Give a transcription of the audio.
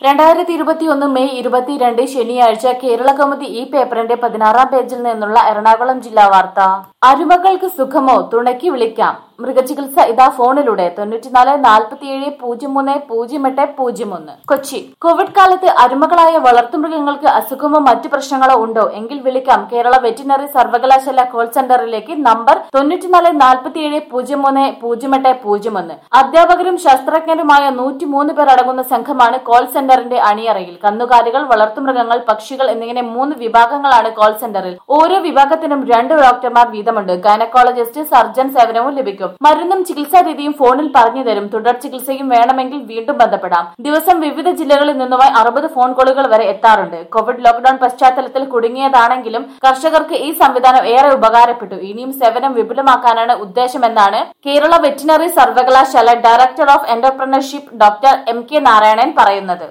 രണ്ടായിരത്തി ഇരുപത്തിയൊന്ന് മെയ് ഇരുപത്തിരണ്ട് ശനിയാഴ്ച കേരള കൗമുദി ഈ പേപ്പറിന്റെ പതിനാറാം പേജിൽ നിന്നുള്ള എറണാകുളം ജില്ലാ വാർത്ത അരുമകൾക്ക് സുഖമോ തുണയ്ക്ക് വിളിക്കാം മൃഗചികിത്സ ഇതാ ഫോണിലൂടെ തൊണ്ണൂറ്റിനാല് നാൽപ്പത്തിയേഴ് പൂജ്യം മൂന്ന് പൂജ്യം എട്ട് പൂജ്യം ഒന്ന് കൊച്ചി കോവിഡ് കാലത്ത് അരുമകളായ വളർത്തുമൃഗങ്ങൾക്ക് അസുഖമോ മറ്റു പ്രശ്നങ്ങളോ ഉണ്ടോ എങ്കിൽ വിളിക്കാം കേരള വെറ്റിനറി സർവകലാശാല കോൾ സെന്ററിലേക്ക് നമ്പർ തൊണ്ണൂറ്റിനാല് നാൽപ്പത്തിയേഴ് പൂജ്യം മൂന്ന് പൂജ്യം എട്ട് പൂജ്യം ഒന്ന് അധ്യാപകരും ശാസ്ത്രജ്ഞരുമായ നൂറ്റിമൂന്ന് പേർ അടങ്ങുന്ന സംഘമാണ് കോൾ സെന്ററിന്റെ അണിയറയിൽ കന്നുകാലികൾ വളർത്തുമൃഗങ്ങൾ പക്ഷികൾ എന്നിങ്ങനെ മൂന്ന് വിഭാഗങ്ങളാണ് കോൾ സെന്ററിൽ ഓരോ വിഭാഗത്തിനും രണ്ട് ഡോക്ടർമാർ വീതമുണ്ട് ഗൈനക്കോളജിസ്റ്റ് സർജൻ സേവനവും ലഭിക്കും മരുന്നും ചികിത്സാ രീതിയും ഫോണിൽ പറഞ്ഞു തരും തുടർ ചികിത്സയും വേണമെങ്കിൽ വീണ്ടും ബന്ധപ്പെടാം ദിവസം വിവിധ ജില്ലകളിൽ നിന്നുമായി അറുപത് ഫോൺ കോളുകൾ വരെ എത്താറുണ്ട് കോവിഡ് ലോക്ഡൌൺ പശ്ചാത്തലത്തിൽ കുടുങ്ങിയതാണെങ്കിലും കർഷകർക്ക് ഈ സംവിധാനം ഏറെ ഉപകാരപ്പെട്ടു ഇനിയും സേവനം വിപുലമാക്കാനാണ് ഉദ്ദേശമെന്നാണ് കേരള വെറ്റിനറി സർവകലാശാല director of entrepreneurship doctor M K Narayanan പറയുന്നത്